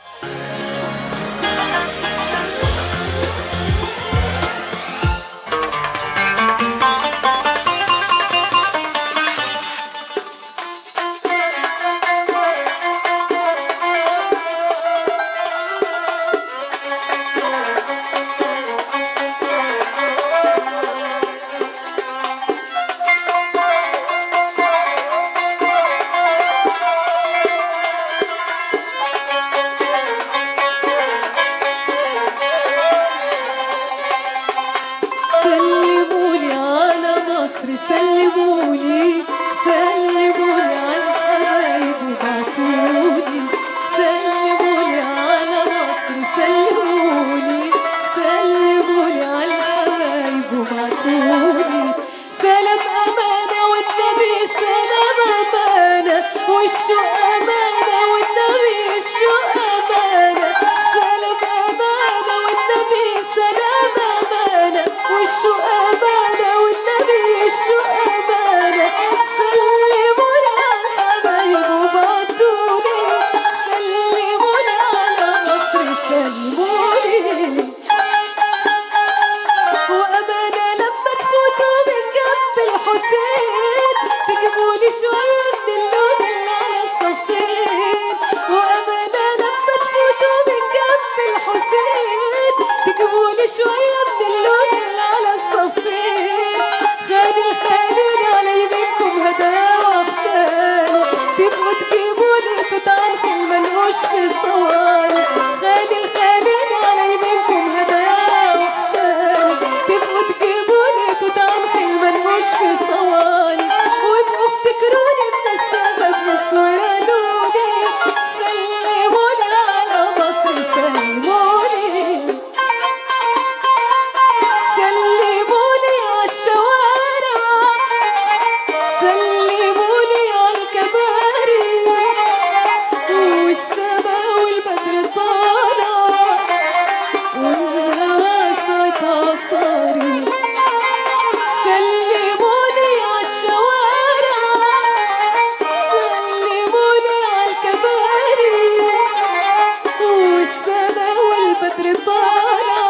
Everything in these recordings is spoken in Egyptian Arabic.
سلمولي على مصر سلمولي سلمولي على الحبايب وبعتولي سلمولي على مصر سلمولي سلمولي على الحبايب وبعتولي سلام أمانة والنبي سلام أمانة والشوق أمانة والنبي الشوق أمانة سلام أمانة والنبي سلام أمانة والشوق أمانة والنبي الشوق أمانة سلموني على الحبايب وبعتولي سلموني على مصر سلموني وأمانة لما تفوتوا من جنب الحسين تجيبولي شوية من اللون اللي على الصفين وأمانة لما تفوتوا من جنب الحسين تجيبولي شوية من اللون اللي على الصفين خالي الخالين على يمينكم هدايا وعطشاني تبقوا تجيبولي قطع الخيل ملقوش في صواني خالي الخالين على يمينكم هدايا وحشاني تبقوا تجيبولي قطع الخيل ملقوش في صواني وابقوا افتكروني من السبب وسوالوني سلموني على مصر سلموني سلموني عالشوارع سلموني عالكباري والسما والبدر طالع والهوا صوت عصاري سلموني عالشوارع سلموني عالكباري والسما والبدر طالع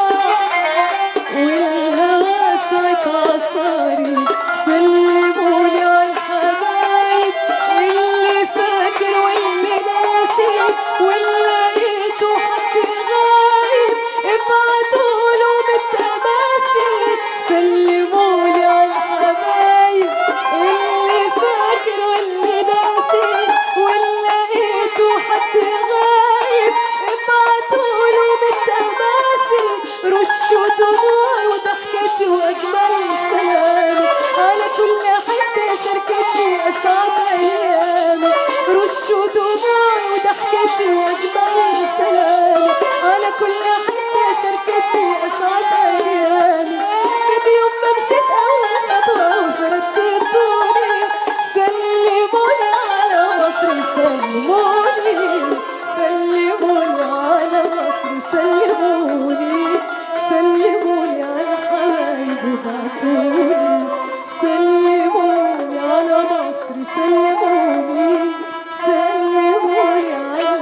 والهوا صوت عصاري سلموني عالحبايب اللي فاكر واللي ناسي واللي لقيته حد غايب ابعتوله بالتماثيل سلموني عالحبايب اللي فاكر واللي ناسي واللي لقيته حد غايب ابعتوله بالتماثيل رشوا دموعي وضحكتي واجمل سلامي على كل حته شاركتني اسعد ايامي رشوا دموعي وضحكتي واجمل سلامي على كل حته شاركتني اسعد ايامي من يوم ما مشيت اول خطوه وفردتوني سلموني على مصر سلموني سلموني على مصر سلموني سلموني على الحبايب وبعتوني سلموني على مصر سلموني سلموني على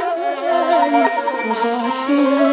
الحبايب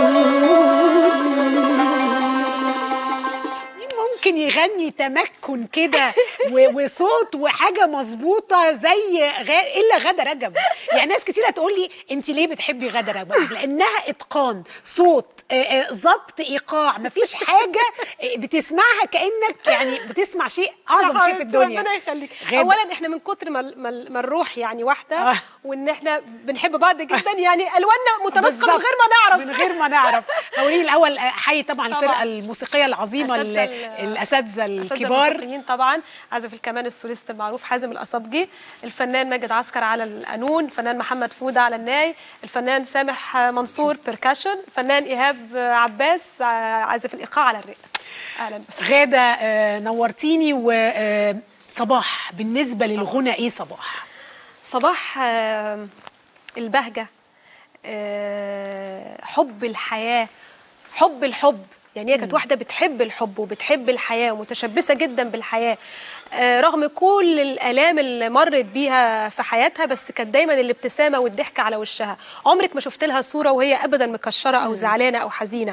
وبعتوني مين ممكن يغني تمكن كده و- وصوت وحاجه مظبوطه زي غ... الا غاده رجب يعني ناس كتير هتقول لي انت ليه بتحبي غاده رجب لانها اتقان صوت آه، آه، ضبط ايقاع مفيش حاجه آه، بتسمعها كانك يعني بتسمع شيء اعظم شيء في الدنيا ربنا يخليك غادة. اولا احنا من كتر ما ما ما الروح يعني واحده آه. وان احنا بنحب بعض جدا يعني الواننا متماسكه من بالظبط. غير ما نعرف من غير ما نعرف قولي لي الاول احيي طبعا طبعاً. الفرقه الموسيقيه العظيمه ال- أساتذة ال- الاساتذه الأساتذة الكبار الموسيقيين طبعا عازف الكمان السوليست المعروف حازم الأصابجي الفنان ماجد عسكر على القانون الفنان محمد فودة على الناي الفنان سامح منصور بيركاشن الفنان إيهاب عباس عازف الإيقاع على الرئة أهلا بس غاده آه، نورتيني وصباح بالنسبه للغنى ايه صباح صباح آه، البهجة آه، حب الحياة حب الحب يعني هي كانت واحده بتحب الحب وبتحب الحياه ومتشبثه جدا بالحياه آه، رغم كل الالام اللي مرت بيها في حياتها بس كانت دايما الابتسامه والضحك على وشها عمرك ما شفت لها صوره وهي ابدا مكشره او زعلانه او حزينه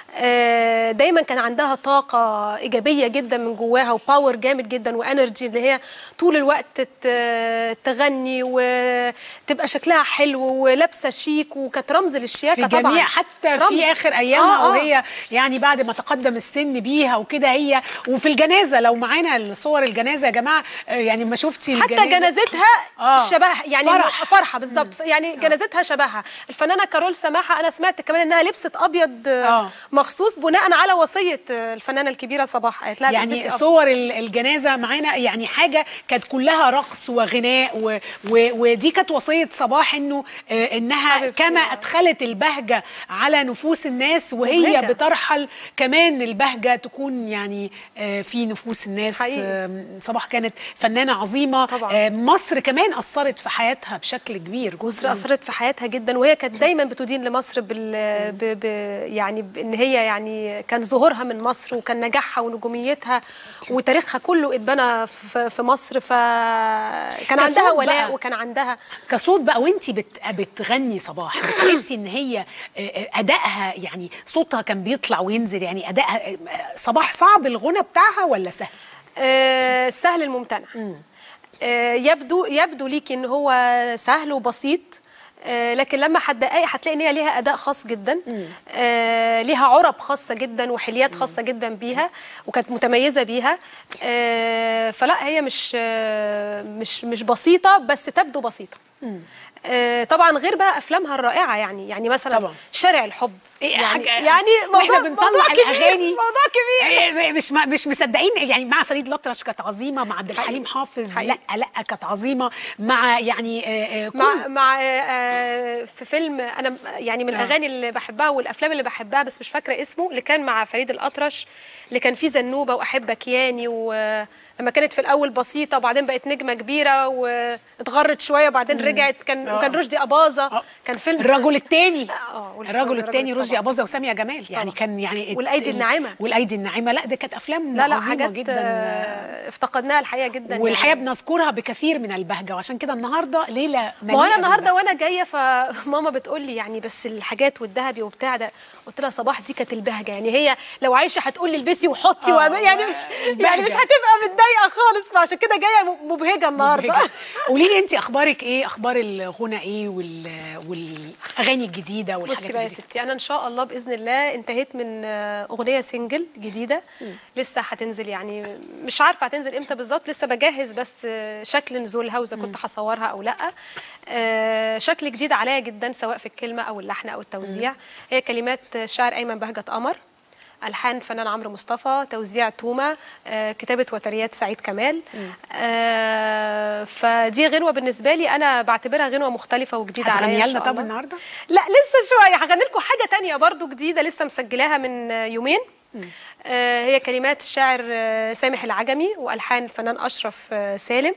آه، دايما كان عندها طاقه ايجابيه جدا من جواها وباور جامد جدا وانرجي اللي هي طول الوقت ت- تغني وتبقى شكلها حلو ولابسه شيك وكانت رمز للشياكه في طبعا جميع حتى رمز. في اخر ايامها آه، آه. وهي يعني بعد ما تقدم السن بيها وكده هي وفي الجنازه لو معانا الصور الجنازه يا جماعه آه، يعني ما شفتي حتى الجنازة؟ جنازتها آه. شبهها يعني فرح. فرحه بالظبط يعني جنازتها شبهها الفنانه كارول سماحه انا سمعت كمان انها لبست ابيض آه. آه. مخصوص بناء على وصيه آه، الفنانه الكبيره صباح قالت لها يعني تلبسي أبيض. صور ال- الجنازه معانا يعني حاجه كانت كلها رقص وغناء و و ودي كانت وصيه صباح انه آه، انها حبيبتي. كما ادخلت البهجه على نفوس الناس وهي مبهجة. بترحل كمان البهجه تكون يعني آه، في نفوس الناس حقيقي. آه، صباح كانت فنانه عظيمه طبعاً. آه، مصر كمان اثرت في حياتها بشكل كبير مصر اثرت في حياتها جدا وهي كانت دايما بتدين لمصر بال ب... ب... يعني بان هي يعني كان ظهورها من مصر وكان نجاحها ونجوميتها وتاريخها كله اتبنى في في مصر فكان عندها كصوت ولاء بقى. وكان عندها كصوت بقى وانت بت... بتغني صباح بتحسي ان هي آه، آه، ادائها يعني صوتها كان بيطلع وينزل يعني ادائها آه، صباح صعب الغنى بتاعها ولا سهل آه، سهل الممتنع آه، يبدو يبدو ليكي ان هو سهل وبسيط آه، لكن لما هتدققي هتلاقي ان هي ليها اداء خاص جدا آه، ليها عرب خاصه جدا وحليات خاصه جدا بيها وكانت متميزه بيها آه، فلا هي مش آه، مش مش بسيطه بس تبدو بسيطه آه، طبعا غير بقى افلامها الرائعه يعني يعني مثلا طبعا. شارع الحب إيه يعني حاجة- يعني واحنا موضوع بنطلع موضوع كبير الاغاني موضوع كبير إيه، مش ما- مش مصدقين يعني مع فريد الأطرش كانت عظيمه مع عبد الحليم حقيقي. حافظ حقيقي. لا لا كانت عظيمه مع يعني آه، آه، كل- مع مع آه، آه، في فيلم انا يعني من آه. الاغاني اللي بحبها والافلام اللي بحبها بس مش فاكره اسمه اللي كان مع فريد الاطرش اللي كان فيه زنوبه واحبك ياني ولما كانت في الاول بسيطه وبعدين بقت نجمه كبيره واتغرت شويه وبعدين رجعت كان آه. وكان رشدي اباظه آه. كان فيلم الرجل الثاني آه، والف- الرجل والرجل الثاني طبعاً. رشدي اباظه وساميه جمال يعني طبعاً. كان يعني والأيدي الناعمة. والايدي الناعمه لا ده كانت افلام لا لا عظيمه حاجات جدا آه، افتقدناها الحقيقه جدا والحقيقه يعني. بنذكرها بكثير من البهجه وعشان كده النهارده ليله ما هو مليئة انا النهارده بالبهجة. وانا جايه فماما بتقول لي يعني بس الحاجات والذهبي وبتاع ده قلت لها صباح دي كانت البهجه يعني هي لو عايشه هتقول لي البسي وحطي آه، واعملي يعني مش يعني مش البهجة. هتبقى متضايقه خالص فعشان كده جايه مبهجه النهارده مبهجة. قولي لي انت اخبارك ايه اخبار الغنى ايه وال... والاغاني الجديده والحاجات بصي بقى يا الجديدة؟ ستي انا ان شاء الله باذن الله انتهيت من آه، اغنيه سنجل جديده لسه هتنزل يعني مش عارفه هتنزل امتى بالظبط لسه بجهز بس آه، شكل نزولها واذا كنت هصورها او لا آه، شكل جديد عليا جدا سواء في الكلمه او اللحن او التوزيع هي كلمات شاعر ايمن بهجه قمر الحان فنان عمرو مصطفى توزيع توما آه، كتابه وتريات سعيد كمال آه، فدي غنوه بالنسبه لي انا بعتبرها غنوه مختلفه وجديده عليا هتغنيها إن لنا شاء طب الله. النهارده لا لسه شويه هغني لكم حاجه تانية برضو جديده لسه مسجلاها من يومين آه هي كلمات الشاعر آه، سامح العجمي والحان الفنان اشرف آه، سالم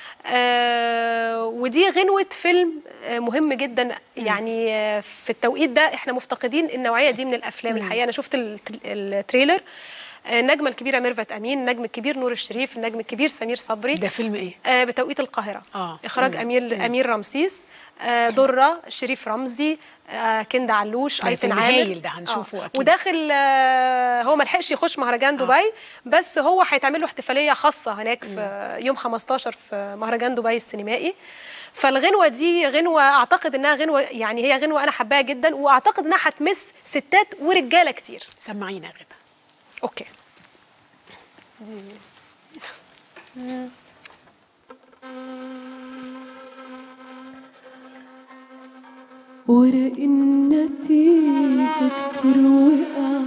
آه ودي غنوة فيلم آه مهم جدا يعني آه في التوقيت ده احنا مفتقدين النوعية دي من الأفلام الحقيقة أنا شفت الت- التريلر آه، النجمة الكبيرة ميرفت أمين النجم الكبير نور الشريف النجم الكبير سمير صبري ده فيلم ايه آه، بتوقيت القاهرة آه. إخراج أمير أمير رمسيس آه، درة شريف رمزي آه، كندا علوش ده أيتن فيلم عامر هايل ده هنشوفه أكيد. وداخل آه، هو ما لحقش يخش مهرجان دبي بس هو هيتعمل له احتفالية خاصة هناك في يوم 15 في مهرجان دبي السينمائي فالغنوة دي غنوة أعتقد إنها غنوة يعني هي غنوة أنا حباها جدا وأعتقد إنها هتمس ستات ورجالة كتير سمعينا يا غدا أوكي ورق النتيجة كتير وقع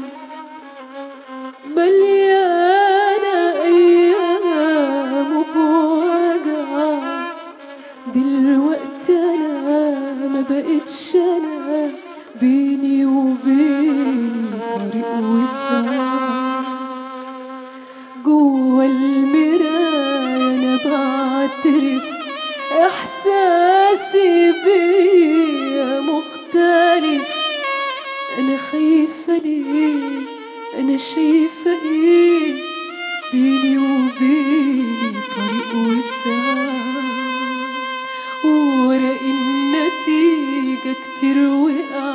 مليانة أيام بوجع دلوقتي أنا ما بقتش أنا بيني وبيني طريق وسع جوا المراية أنا بعترف إحساسي بيا مختلف أنا خايفة ليه انا شايفة ايه بيني وبيني طريق وسام وورق النتيجة كتير وقع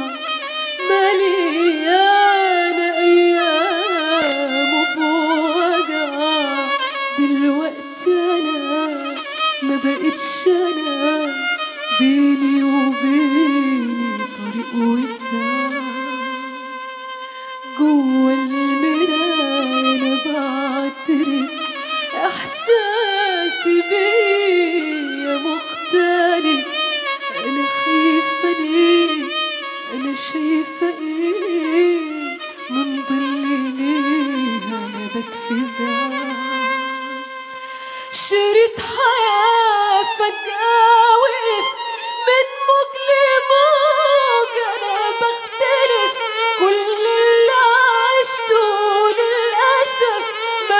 مليانة أيام بوجع دلوقتي أنا ما بقتش أنا بيني وبيني طريق وسام جوا المراية أنا بعترف إحساسي بيا مختلف أنا خايفة ليه أنا شايفة إيه من ضلي ليه أنا بتفزع شريط حياة فجأة وقف من موج لموج أنا بختلف كل اللي عشته للأسف ما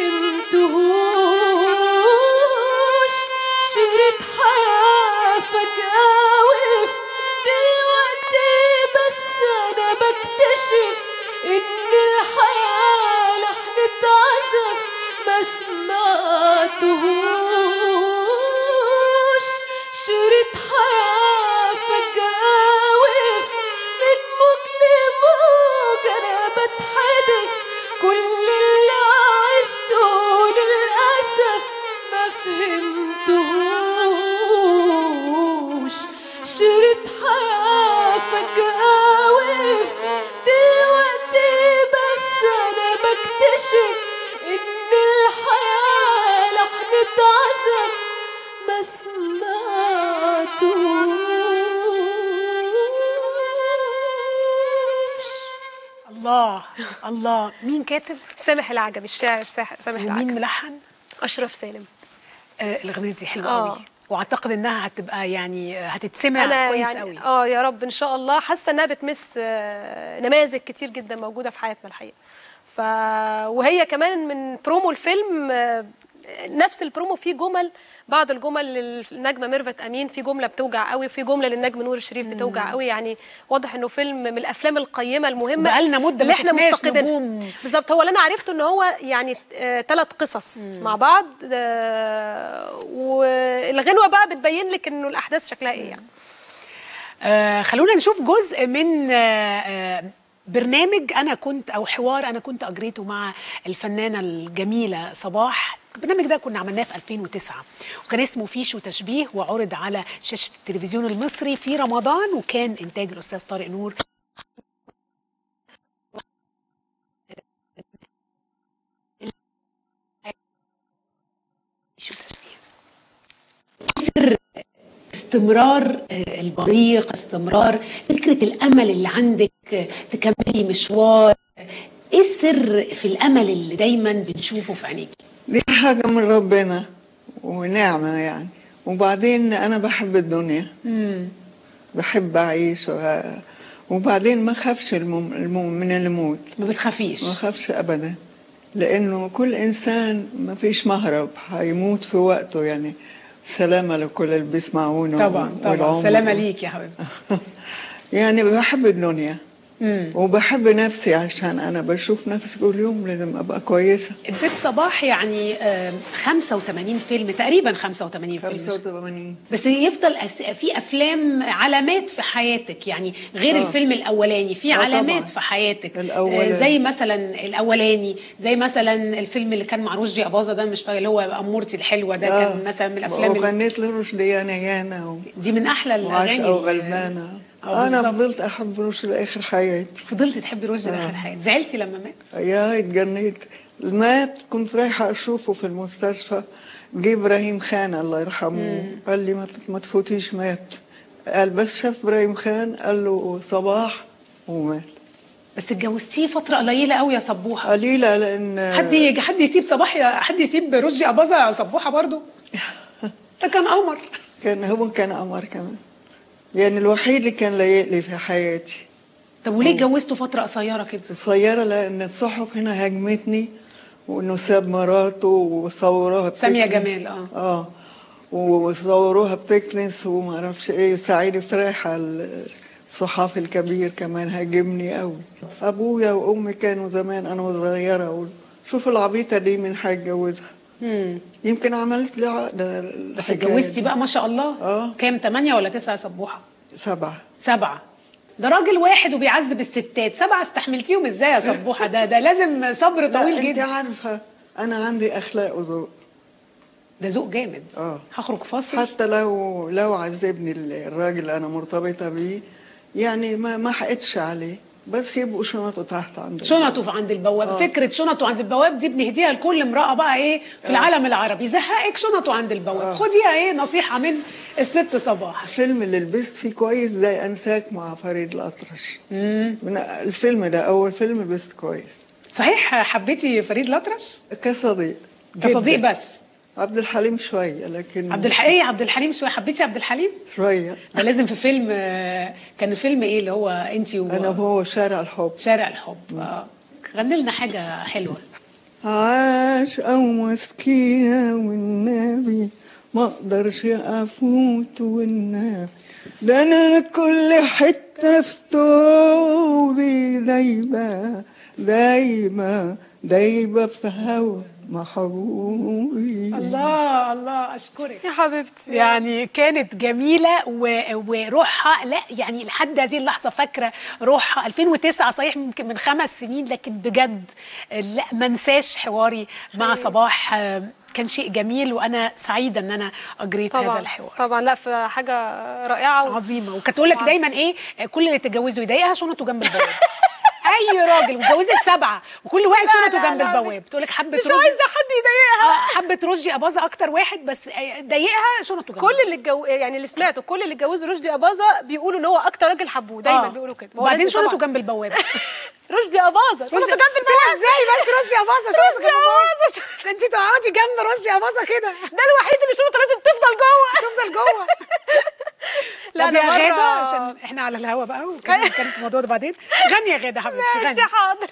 فهمتهوش شريط حياة فجأة وقف دلوقتي بس أنا بكتشف إن الحياة لحن عزف ما سمعتهوش شريط حياة فجأة وقف من موج لموج أنا بتحدف كل اللي عشته للأسف ما فهمتهوش شريط حياة فجأة وقف دلوقتي بس أنا بكتشف إن الحياة لحن عزف ما سمعتوش الله الله مين كاتب سامح العجمي الشاعر ساح- سامح ومين العجمي ملحن اشرف سالم آه الاغنيه دي حلوه آه. قوي واعتقد انها هتبقى يعني آه، هتتسمع انا كويس يعني قوي اه يا رب ان شاء الله حاسه انها بتمس آه، نماذج كتير جدا موجوده في حياتنا الحقيقه ف وهي كمان من برومو الفيلم آه، نفس البرومو فيه جمل بعض الجمل للنجمه ميرفت امين في جمله بتوجع قوي وفي جمله للنجم نور الشريف بتوجع قوي يعني واضح انه فيلم من الافلام القيمه المهمه بقالنا مدة ما اللي احنا شفناش مفتقدينها نجوم. بالظبط هو اللي انا عرفته ان هو يعني ثلاث قصص مع بعض آه، والغنوه بقى بتبين لك انه الاحداث شكلها ايه يعني آه خلونا نشوف جزء من آه آه برنامج انا كنت او حوار انا كنت اجريته مع الفنانه الجميله صباح البرنامج ده كنا عملناه في 2009 وكان اسمه فيش وتشبيه وعرض على شاشه التلفزيون المصري في رمضان وكان انتاج الاستاذ طارق نور فيش وتشبيه استمرار آه، البريق استمرار فكرة الأمل اللي عندك آه، تكملي مشوار ايه السر في الأمل اللي دايما بنشوفه في عينيكي دي حاجة من ربنا ونعمة يعني وبعدين أنا بحب الدنيا بحب أعيش و... وبعدين ما خافش المم... المم... من الموت ما بتخافيش ما خافش أبدا لأنه كل إنسان ما فيش مهرب هيموت في وقته يعني سلامة لكل اللي بيسمعونا طبعا طبعا والعمر. سلامة ليك يا حبيبتي يعني بحب الدنيا وبحب نفسي عشان أنا بشوف نفسي كل يوم لازم أبقى كويسة ست صباح يعني آه، 85 فيلم تقريبا 85 فيلم 85 بس يفضل أس... في افلام علامات في حياتك يعني غير آه. الفيلم الاولاني في آه علامات طبعاً. في حياتك الأولاني. آه، زي مثلا الاولاني زي مثلا الفيلم اللي كان مع رشدي اباظه ده مش فاكر اللي هو امورتي الحلوه ده آه. كان مثلا من الافلام اللي... وغنيت لرشدي يانا يانا و... دي من احلى الاغاني وعاشقة اللي- وغلبانة آه، أنا بالظبط. فضلت أحب رشدي لآخر حياتي فضلتي تحبي رشدي لاخر حياتك زعلتي لما مات يا اتجنيت مات كنت رايحة أشوفه في المستشفى جه إبراهيم خان الله يرحمه قال لي ما ت- ما تفوتيش مات قال بس شاف إبراهيم خان قال له صباح ومات بس اتجوزتيه فتره قليله قوي يا صبوحه قليلة لأن حد يجي حد يسيب صباح يا حد يسيب رشدي اباظه يا صبوحه برضو ده كان قمر كان هو كان قمر كمان يعني الوحيد اللي كان لايق لي في حياتي طب وليه اتجوزته فتره قصيره كده قصيرة لأن الصحف هنا هاجمتني وإنه ساب مراته وصوروها سامية بتكنس. جمال، آه. اه وصوروها بتكنس وما اعرفش ايه سعيد فريحة ال- الصحافي الكبير كمان هاجمني قوي ابويا وامي كانوا زمان انا وصغيره اقول شوف العبيطه دي من هيتجوزها يمكن عملت لي عقده بس الحكاية اتجوزتي دي. بقى ما شاء الله آه. كام ثمانية ولا تسعة سبوحة سبعه سبعة ده راجل واحد وبيعذب الستات سبعة استحملتيهم ازاي يا سبوحة ده ده لازم صبر لا طويل انت جدا عارفه انا عندي اخلاق وذوق ده ذوق جامد آه. هخرج فاصل حتى لو لو عذبني الراجل اللي انا مرتبطه بيه يعني ما ما حقتش عليه بس يبقوا شنطه تحت عند شنطه في عند البواب فكره شنطه عند البواب دي بنهديها لكل امراه بقى ايه في العالم العربي زهقك شنطه عند البواب خديها ايه نصيحه من الست صباح الفيلم اللي لبست فيه كويس زي انساك مع فريد الاطرش من الفيلم ده اول فيلم لبست كويس صحيح حبيتي فريد الأطرش كصديق كصديق جداً. بس عبد الحليم شويه لكن عبد الحليم عبد الحليم شويه حبيتي عبد الحليم شويه ده لازم في فيلم آه، كان فيلم ايه اللي هو انت و انا وهو شارع الحب شارع الحب اه غني لنا حاجه حلوه عاش او مسكينة والنبي ما اقدرش افوت والنبي ده انا كل حتة في توبي دايبة دايبة دايبة في هوا محبوبي الله الله اشكرك يا حبيبتي يعني كانت جميلة و... وروحها لا يعني لحد هذه اللحظة فاكرة روحها 2009 صحيح يمكن من خمس سنين لكن بجد لا منساش حواري مع صباح آه، كان شيء جميل وأنا سعيدة إن أنا أجريت هذا طبعا الحوار طبعا لا في حاجه رائعه و... عظيمة وكانت تقول لك دايما ايه كل اللي تتجوزه يضايقها شنطه جنب البواب اي راجل واتجوزت سبعه وكل واحد لا، شنطه لا، جنب لا، البواب تقول لك حبه مش رز عايزه حد يضايقها آه، حبه رشدي اباظه اكتر واحد بس آه، ضايقها شنطه جنب كل اللي الجو... يعني اللي سمعته كل اللي اتجوزوا رشدي اباظه بيقولوا ان هو اكتر راجل حبوه دايما آه. بيقولوا كده هو وبعدين لازم شنطه طبعاً. جنب البواب رشدي اباظه شنطه رشدي- جنب لا البواب ازاي بس رشدي اباظه شنطه رشدي جنب البواب ده انت تقعدي جنب رشدي اباظه كده ده الوحيد اللي شنطه لازم تفضل جوه تفضل جوه لا، طب أنا يا مرة- غاده عشان احنا على الهوا بقى ونتكلم نتكلم في الموضوع ده بعدين غني يا غاده حبيبتي ماشي غني حاضر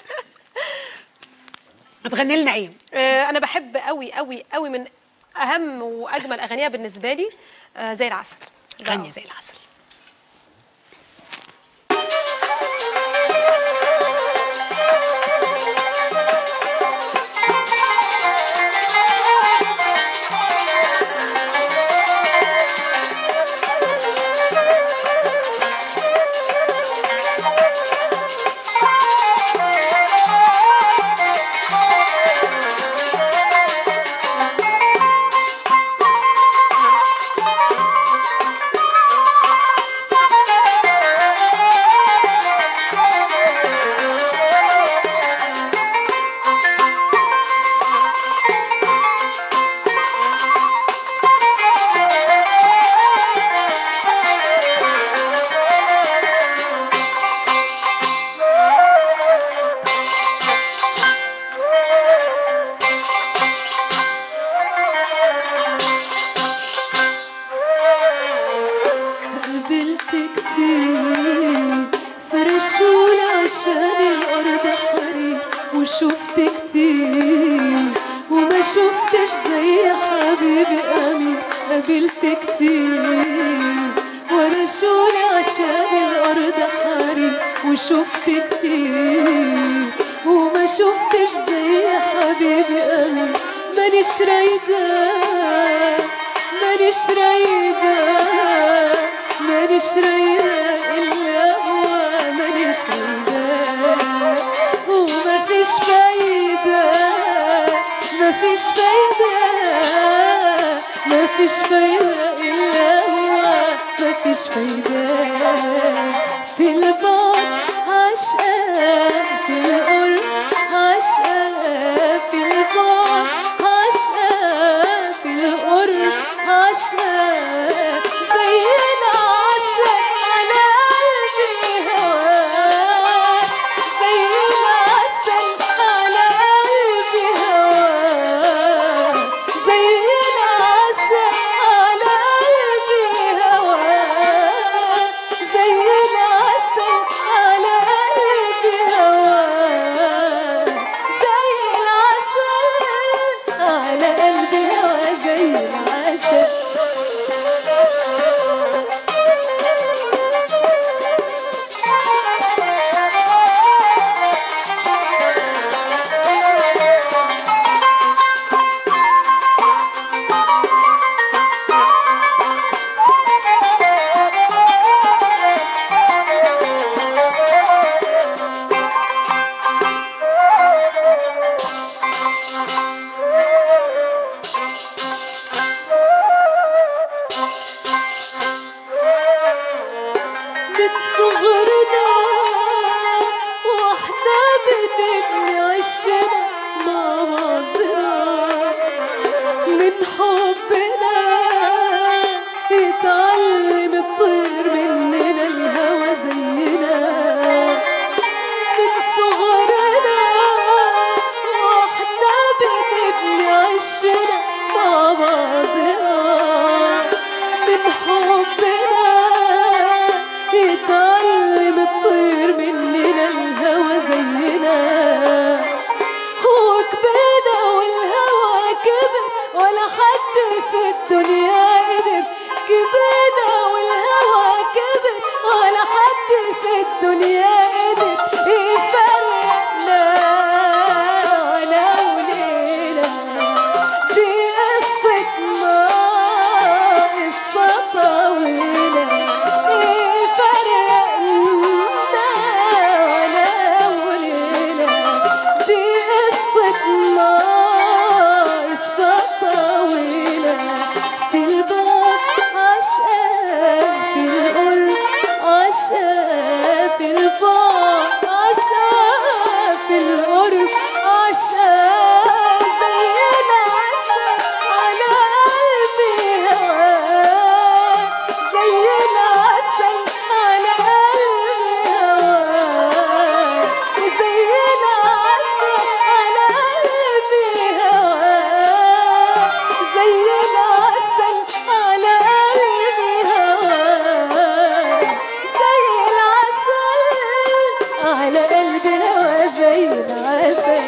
هتغني لنا ايه؟ آه، انا بحب قوي قوي قوي من اهم واجمل اغانيها بالنسبه لي آه، زي العسل غني زي العسل قابلت كتير فرشول عشان الأرض حرير وشفت كتير وما شفتش زي حبيبي أمير قابلت كتير وانا شولي عشان الأرض حرير وشفت كتير وما شفتش زي حبيبي أمير مانيش رايدة مانيش رايدة مانيش رايدة إلا هو مانيش رايدة وما فيش فايدة ما فيش فايدة ما فيش فايدة إلا هو ما فيش فايدة في البعد عشقة في القرب عشقة في البعد عشقة في القرب عشقة زي العسل على قلبي هواك زي العسل على قلبي هواك زي العسل على قلبي هواك زي العسل على على قلبي هوا زي العسل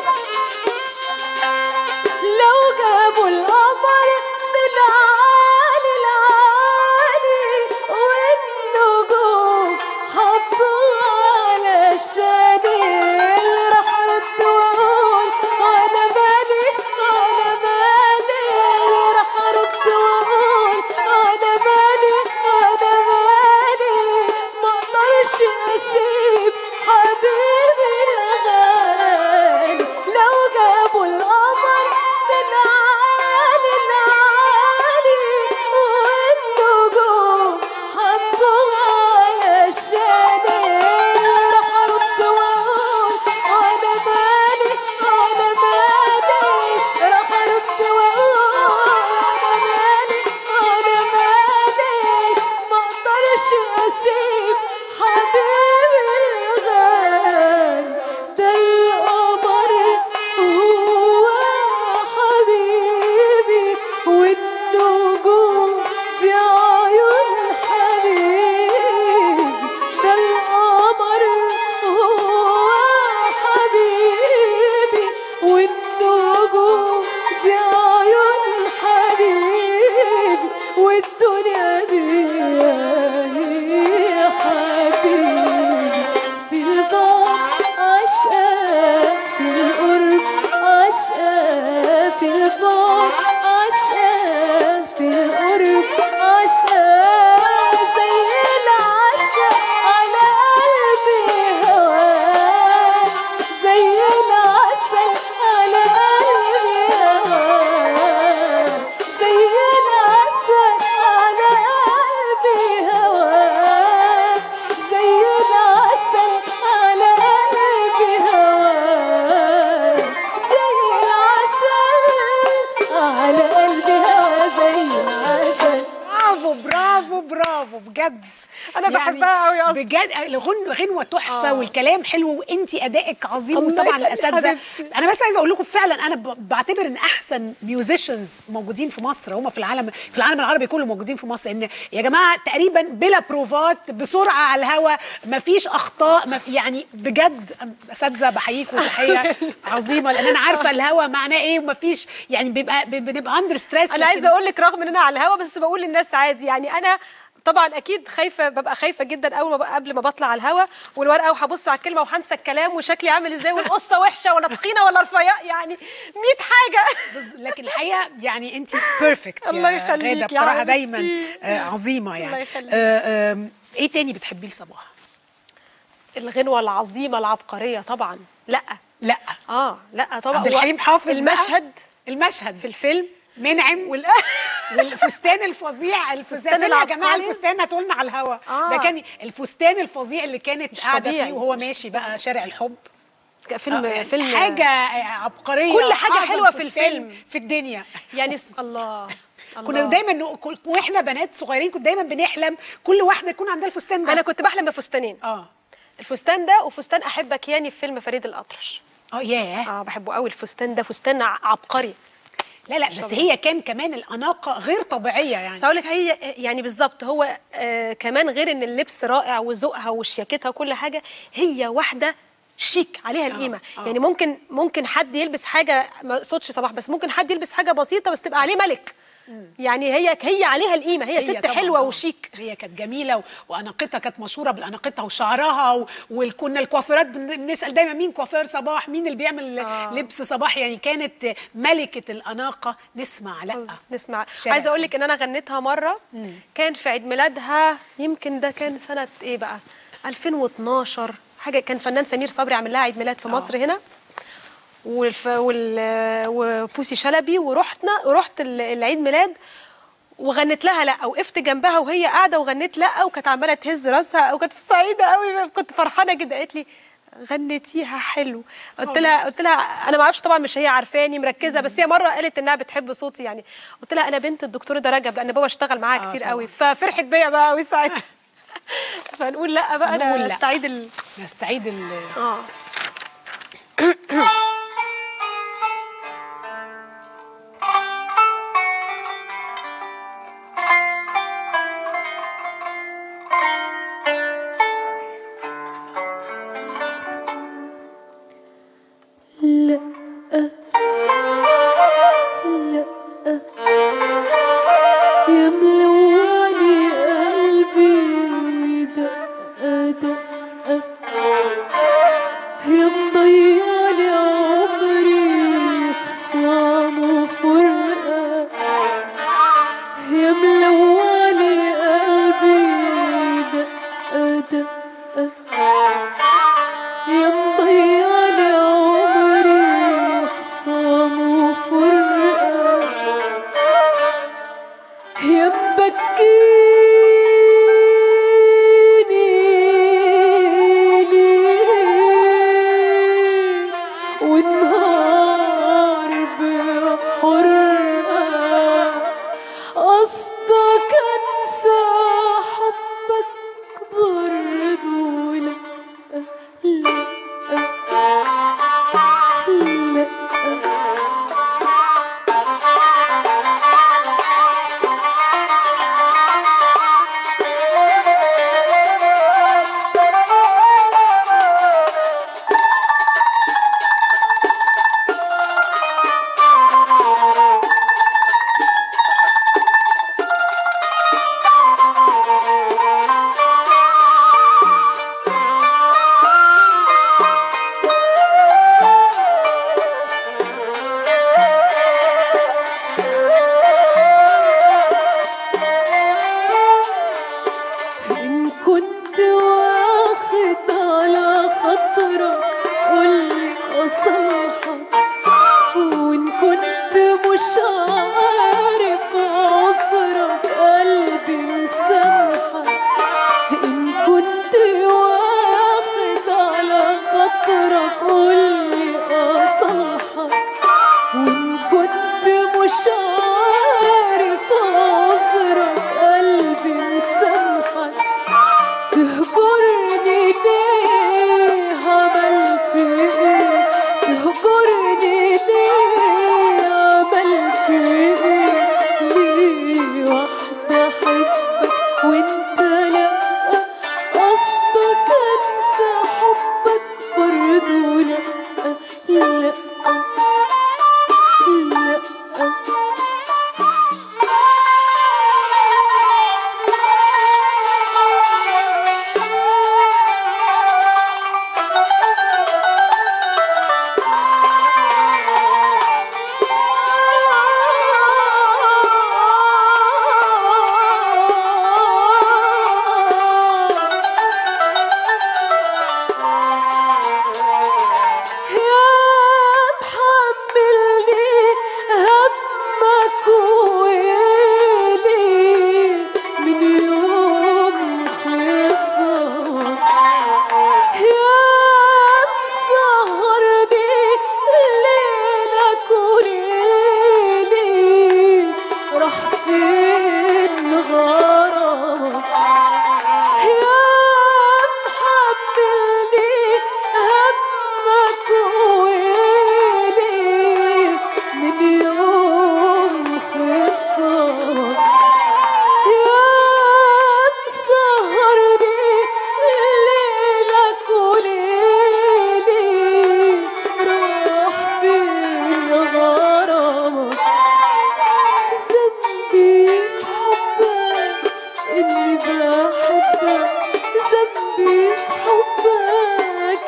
لو جابوا القمر من عالي العالي والنجوم حطوه على شاني راح ارد واقول وانا مالي وانا مالي راح ارد واقول وانا مالي وانا مالي ما اقدرش اسيب حبيبي الغالي لو جابوا القمر من عالي العالي والنجوم حطوها على شاني راح ارد واقول وانا مالي وانا مالي راح ارد واقول وانا مالي وانا مالي ما اقدرش اسيب حبيبي الغالي ده القمر هو حبيبي والنجوم دي عيون حبيبي ده القمر هو حبيبي والنجوم دي عيون حبيبي والدنيا دي هي حبيبي في البعد عشقك في القرب عشقك في البعد عشقك في القرب عشقك زي العسل على قلبي هواك زي العسل على قلبي هواك زي العسل على قلبي هواك زي العسل على قلبي هواك زي العسل على قلبي هواك زي العسل برافو برافو برافو بجد أنا بحبها أوي أصلاً. بجد الغن غنوه تحفه آه. والكلام حلو وانت ادائك عظيم الله وطبعا يخليك الاساتذه حبيبتي. انا بس عايزه اقول لكم فعلا انا ب- بعتبر ان احسن ميوزيشنز موجودين في مصر هم في العالم في العالم العربي كله موجودين في مصر ان يا جماعه تقريبا بلا بروفات بسرعه على الهوا مفيش اخطاء ما في يعني بجد اساتذه بحييكم تحيه عظيمه لان انا عارفه الهوا معناه ايه ومفيش يعني بيبقى بنبقى اندر ستريس انا عايزه اقول لك رغم ان انا على الهوا بس بقول للناس عادي يعني انا طبعا اكيد خايفه ببقى خايفه جدا اول ما بقى قبل ما بطلع على الهوا والورقه وهبص على الكلمه وهنسى الكلام وشكلي عامل ازاي والقصه وحشه ولا تخينه ولا رفيع يعني 100 حاجه لكن الحقيقه يعني انت بيرفكت الله يخليك يا غاده بصراحه حبيبتي. دايما آه، عظيمه يعني الله يخليك. آه، آم، ايه تاني بتحبيه لصباح الغنوه العظيمه العبقريه طبعا لا لا اه لا طبعا عبد الحليم حافظ بقى. المشهد المشهد في الفيلم منعم وال... والفستان الفظيع الفستان فين يا العبقري. جماعه الفستان هاتولنا على الهوا آه. ده كان الفستان الفظيع اللي كانت مش قاعده طبيعي. فيه وهو مش ماشي بقى شارع الحب فيلم آه، فيلم حاجه عبقريه كل حاجة أعظم حلوة في فستان الفيلم. في الدنيا يعني س- الله كنا الله. دايما نق- كل- واحنا بنات صغيرين كنا دايما بنحلم كل واحده يكون عندها الفستان ده انا كنت بحلم بفستانين اه الفستان ده وفستان احبك ياني في فيلم فريد الاطرش اه ياه اه بحبه قوي الفستان ده فستان ع- عبقري لا لا بس هي كان كمان الاناقه غير طبيعيه يعني بس هقول لك هي يعني بالظبط هو آه كمان غير ان اللبس رائع وذوقها وشياكتها وكل حاجه هي واحده شيك عليها القيمه آه. يعني ممكن ممكن حد يلبس حاجه ما اقصدش صباح بس ممكن حد يلبس حاجه بسيطه بس تبقى عليه ملك يعني هي هي عليها القيمه هي, هي ست طبعاً حلوه آه. وشيك هي كانت جميله و... واناقتها كانت مشهوره باناقتها وشعرها و... وكنا الكوافيرات بن- بنسال دايما مين كوافير صباح مين اللي بيعمل آه. لبس صباح يعني كانت ملكه الاناقه نسمع لا نسمع شارع. عايزه اقول لك ان انا غنيتها مره كان في عيد ميلادها يمكن ده كان سنه ايه بقى 2012 حاجه كان فنان سمير صبري عامل لها عيد ميلاد في مصر هنا والف... وال... وبوسي شلبي ورحنا ورحت ال- العيد ميلاد وغنت لها لا وقفت جنبها وهي قاعده وغنيت لا وكانت عماله تهز راسها وكانت سعيده قوي كنت فرحانه جدا قالت لي غنيتيها حلو قلت لها قلت لها انا ما اعرفش طبعا مش هي عارفاني مركزه بس هي مره قالت انها بتحب صوتي يعني قلت لها انا بنت الدكتور ده رجب لان بابا اشتغل معاها آه كتير طبعاً. قوي ففرحت بيا بقى قوي ساعتها فنقول لا بقى نقول انا لأ. استعيد ال... نستعيد ال... اه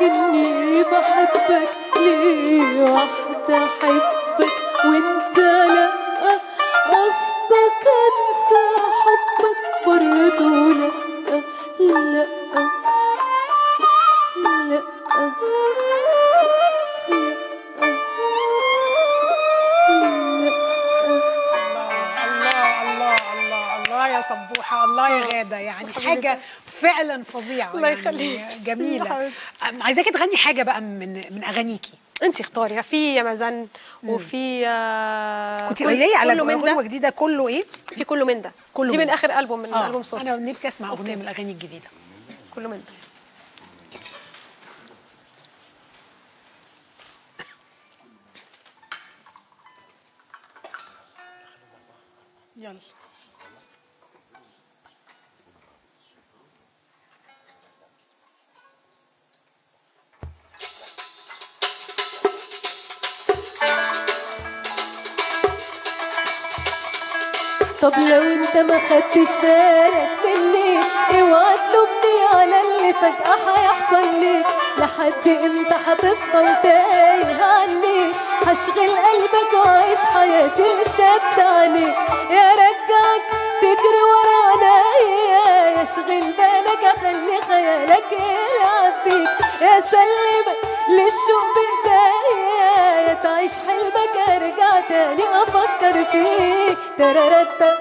لكني بحبك ليه واحدة أحبك وانت لأ قصدك انسى حبك برضه لأ لأ لأ الله الله الله الله يا صبوحه الله يا غاده يعني حاجه فعلا فظيعه الله يعني يخليك. ميرسي يا جميله حبيبتي. أم- عايزاكي تغني حاجه بقى من من اغانيكي انت اختاري في يا مازن وفي آه، كنت كل- قايله لي على كله من غنوه ده جديده كله ايه في كله من ده كله دي من من ده. اخر البوم من آه، البوم صوت انا نفسي اسمع اغنيه من الاغاني الجديده كله من ده يلا طب لو انت ما خدتش بالك مني اوعى تلومني على اللي فجأة هيحصل ليك لحد امتى هتفضل تايه عني هشغل قلبك وعيش حياتي لشد عليك يا رجعك تجري ورا عينيا يشغل بالك اخلي خيالك يلعب بيك يا سلمك للشوق بايديا يا تعيش حلمك ارجع تاني افكر فيك ترارتا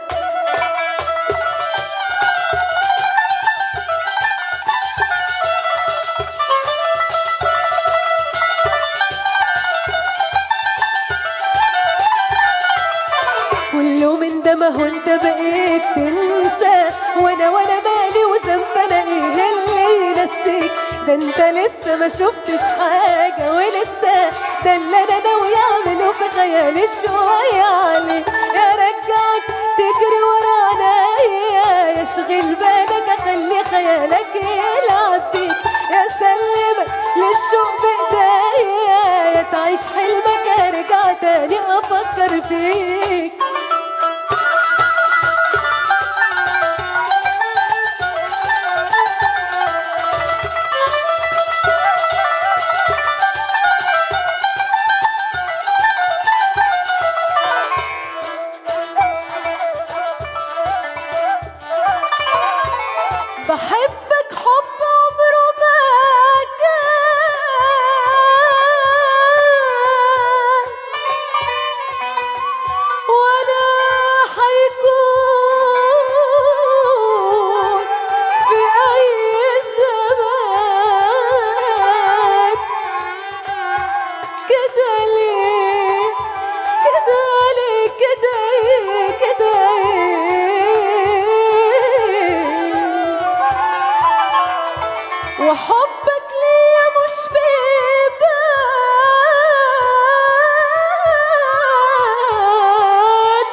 كله من ده ما هو انت بقيت تنسى وانا وانا مالي وذنب انا ايه اللي ينسيك ده انت لسه ما شفتش حاجة ولسه ده اللي انا ناوي اعمله في خيالي شوية عليك يا رجعك تجري ورا عينيا يشغل بالك اخلي خيالك يلعب بيك يا سلمك للشوق بايديا يا تعيش حلمك ارجع تاني افكر فيك بحبك حب عمره ما كان ولا حيكون في أي زمان كده ليه كده ليه كده ايه كده ايه وحبك ليا مش بيبان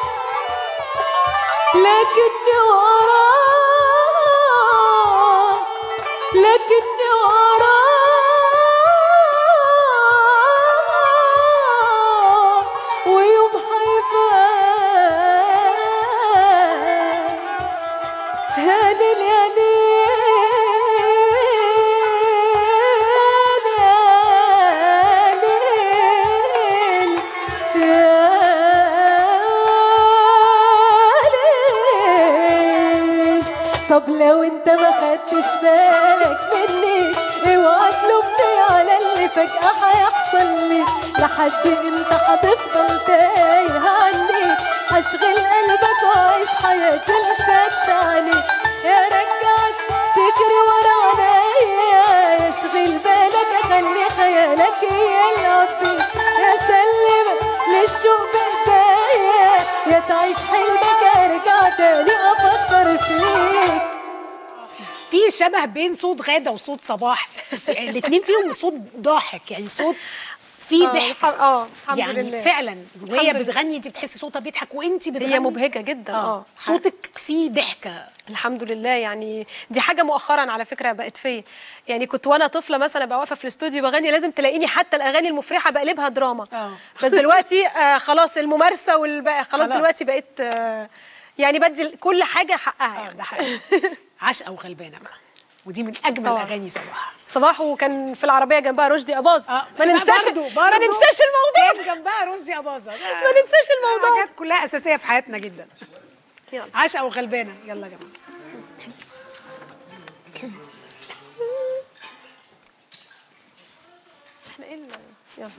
لكني وراه لكني وراه ويوم حيبان هلل يا ليل يا ليل يا ليل طب لو انت ما خدتش بالك مني اوعى تلومني على اللي فجأة هيحصل لي لحد امتى هتفضل تايه عني هشغل قلبك وعيش حياتي لشد عليك يا رجعك تجري ورا عينيا يشغل بالك اخلي خيالك يلعب بيك يا سلمك للشوق بايديا يا تعيش حلمك ارجع تاني افكر فيك في شبه بين صوت غاده وصوت صباح الاثنين فيهم صوت ضاحك يعني صوت فيه آه، ضحك الح- اه الحمد يعني لله فعلا وهي الحمد لله. بتغني انت بتحسي صوتها بيضحك وانت بتغني هي مبهجه جدا اه صوتك فيه ضحكه الحمد لله يعني دي حاجه مؤخرا على فكره بقت فيا يعني كنت وانا طفله مثلا ابقى واقفه في الاستوديو بغني لازم تلاقيني حتى الاغاني المفرحه بقلبها دراما آه. بس دلوقتي آه خلاص الممارسه والبقى خلاص, خلاص. خلاص دلوقتي بقيت آه يعني بدي كل حاجه اه حقها ده يعني حقيقي عشقه وغلبانه بقى ودي من اجمل طبعاً. اغاني صباح صباح وكان في العربيه جنبها رشدي اباظه اه ما ننساش برضو ما برضو ننساش الموضوع كان جنبها رشدي اباظه ما ننساش الموضوع حاجات كلها اساسيه في حياتنا جدا يلا. عاشقه وغلبانه يلا يا جماعه احنا ايه اللي- يلا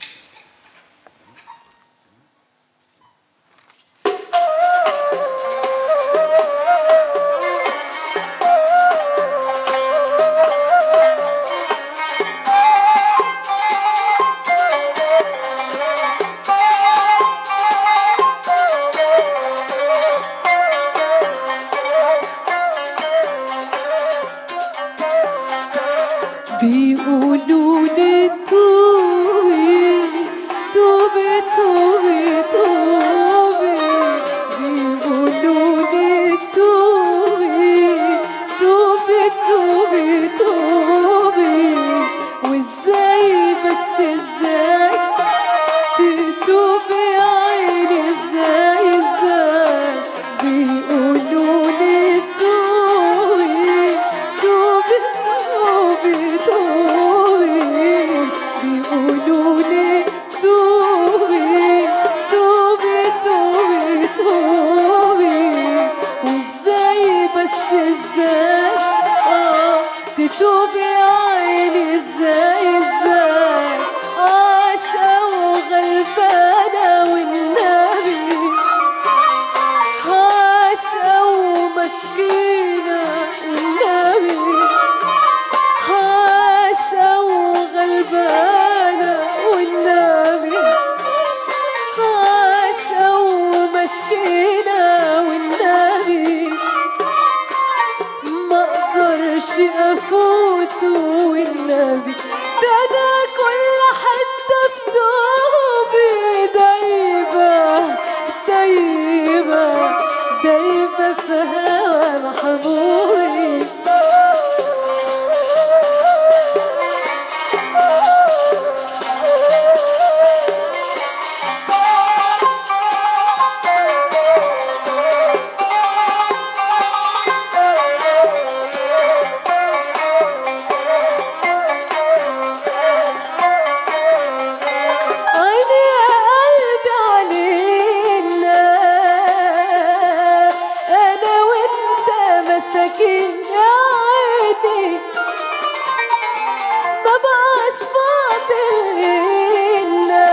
بيقولوا لي توبي توبي توبي توبي بيقولوا لي توبي توبي توبي توبي وازاي بس ازاي تتوبي يا عيني ازاي ازاي بيقولوا لي توبي توبي توبي توبي بيقولوا لي توبي توبي توبي توبي وازاي بس ازاي اه تتوبي يا عيني ازاي ازاي عاشقة وغلبانة والنبي عاشقة ومسكينة والنبي عاشقة وغلبانة والنبي عاشقة ومسكينة والنبي ما اقدرش افوت والنبي ده انا كل حته في توبي دايبه دايبه دايبه في هوا محبوبي عيني يا قلبي علينا انا وانت مساكين يا عيني ما بقاش فاضل لينا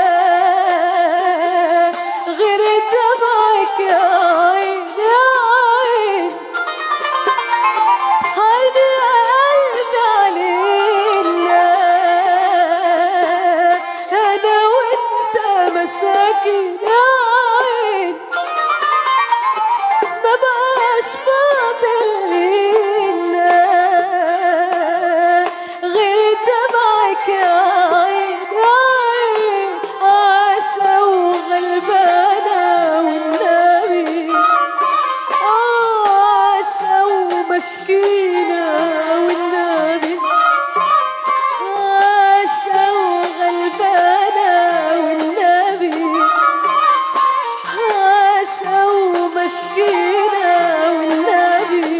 غير دمعك يا عين يا عين عيني يا قلبي علينا انا وانت مساكين يا عين ما بقاش فاضل لينا غير دمعك يا عين يا عين عاشقة وغلبانة والنبي عاشقة ومسكينة والنبي عاشقة وغلبانة والنبي عاشقة ومسكينة والنبي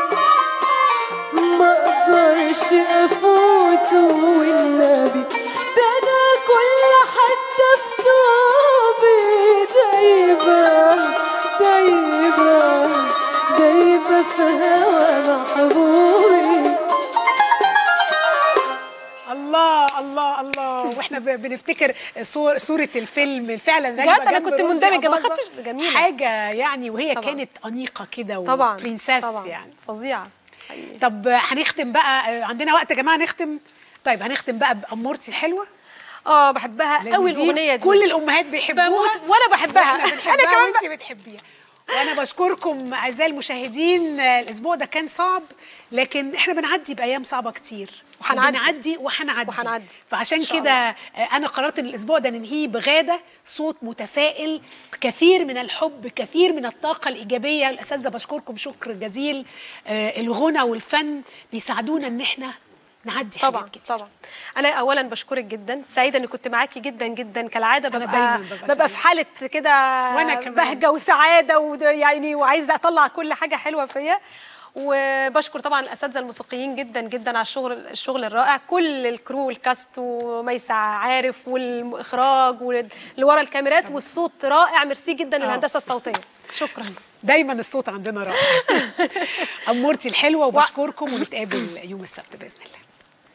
ما اقدرش افوت والنبي ده انا كل حتى في توبي دايبة دايبة دايبة في هوا محبوبي الله الله الله واحنا ب- بنفتكر صور صوره الفيلم فعلا بجد راكبة أنا جنب كنت رشدي مندمجة، ما أباظة. خدتش- جميلة. حاجه يعني وهي طبعاً. كانت انيقه كده طبعا وبرنسيس طبعا يعني فظيعه حقيقي. طب هنختم بقى عندنا وقت يا جماعه نختم طيب هنختم بقى بامورتي الحلوه اه بحبها لأن قوي دي الاغنيه دي كل الامهات بيحبوها بموت وانا بحبها انا بنحبها انا كمان وانت بتحبيها وانا بشكركم اعزائي المشاهدين آه، الاسبوع ده كان صعب لكن احنا بنعدي بايام صعبه كتير وهنعدي. وهنعدي وهنعدي وهنعدي. فعشان إن شاء كده آه، انا قررت ان الاسبوع ده ننهيه بغاده صوت متفائل كثير من الحب كثير من الطاقه الايجابيه الاساتذه بشكركم شكر جزيل آه، الغنى والفن بيساعدونا ان احنا نعدي طبعا حاجات كتير طبعا انا اولا بشكرك جدا سعيده اني كنت معاكي جدا جدا كالعاده أنا ببقى دايماً ببقى ببقى في حاله كده وأنا كمان. بهجه وسعاده ويعني وعايزه اطلع كل حاجه حلوه فيا وبشكر طبعا الاساتذه الموسيقيين جدا جدا على الشغل الشغل الرائع كل الكرو الكاست وميسع عارف والاخراج واللي ورا الكاميرات والصوت رائع ميرسي جدا للهندسه الصوتيه شكرا دايما الصوت عندنا رائع امورتي الحلوه وبشكركم ونتقابل يوم السبت باذن الله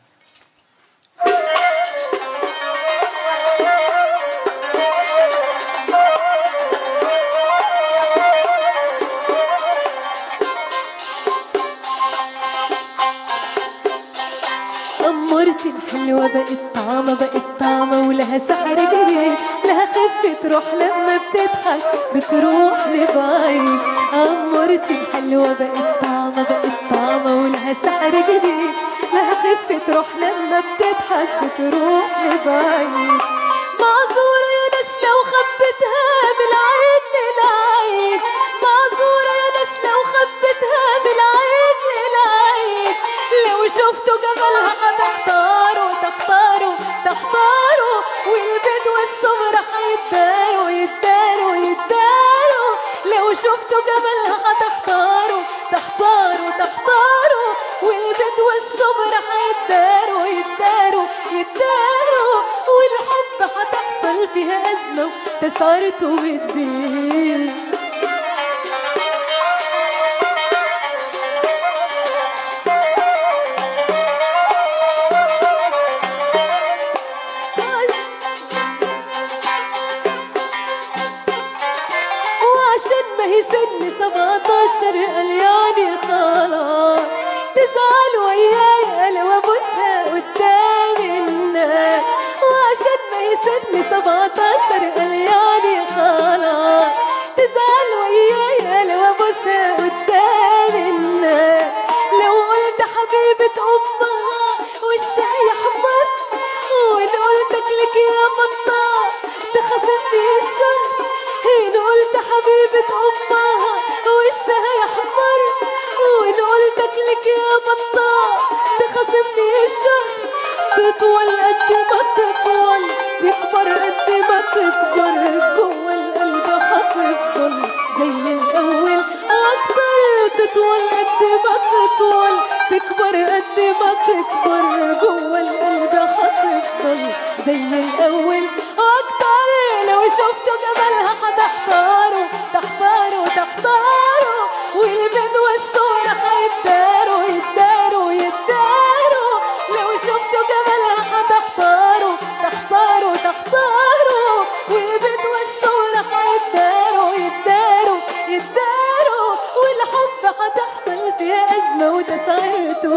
أمورتي الحلوة بقت طعمة بقت طعمة ولها سحر جديد لها خفة روح لما بتضحك بتروح لبعيد أمورتي الحلوة بقت طعمة بقت طعمة ولها سحر جديد لها خفة روح لما بتضحك بتروح لبعيد معذورة يا ناس لو خبتها من العيد للعيد معذورة يا ناس لو خبتها من العيد للعيد لو شفتوا جمالها هتحتاروا تختاروا تختاروا والبيض والسمر هيتداروا يتداروا يتداروا لو شفتوا جمالها هتختاروا تختاروا تختاروا والبيض والسمر هيتداروا يتداروا يتداروا والحب هتحصل فيها أزمة وتسعرته بتزيد وعشان ما هي سن 17 قلياني خلاص تزعل وياي لو ابوسها قدام الناس وعشان ما هي سن 17 قلياني خلاص تزعل وياي لو ابوسها قدام الناس لو قلت حبيبة امها وشها يحمر وان قلتك لك يا بطة تخصمني الشهر هين قلت حبيبة أمها وشها يحمر وإن قلتك لك يا بطة تخصمني الشهر تطول قد ما تطول تكبر قد ما تكبر جوا القلب هتفضل زي الأول وأكتر تطول قد ما تطول تكبر قد ما تكبر جوا القلب هتفضل زي الأول أكتر لو شفتوا جمالها هتحتاروا تحتاروا تحتاروا والبيض والسمر هيتداروا يتداروا يتداروا لو شفتوا جمالها هتحتاروا تحتاروا تحتاروا والبيض والسمر هيتداروا يتداروا يتداروا والحب هتحصل فيها أزمة وتسعيرته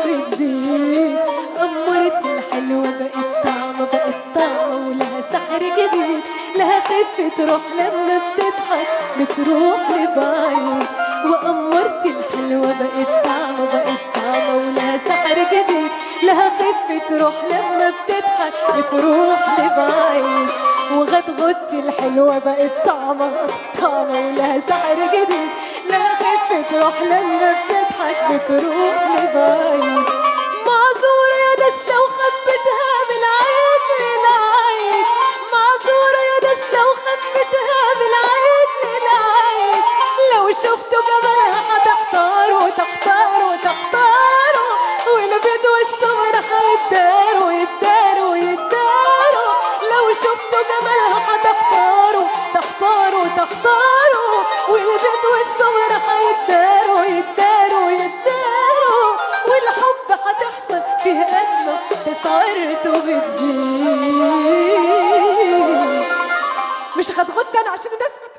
بتزيد أمورتي الحلوة بقت طعمة بقت طعمة ولها سحر جديد لها خفة روح لما بتضحك بتروح لبعيد وأمورتي الحلوة بقت طعمة بقت طعمة ولها سحر جديد لها خفة روح لما بتضحك بتروح لبعيد وغدغدتي الحلوة بقت طعمة طعمة ولها سحر جديد لها خفة روح لما بتضحك بتروح لبعيد معذورة يا ناس لو خبتها من عيد للعيد معذورة يا ناس لو خبتها من عيد للعيد لو شفتوا جمالها هتحتاروا تحتاروا تحتاروا والبيض والسمر هيتداروا يتداروا يتداروا لو شفتوا جمالها هتحتاروا تحتاروا تحتاروا والبيض والسمر هيتداروا يتداروا يتداروا والحب هتحصل فيه أزمة تسعيرته بتزيد مش هتغط أنا عشان الناس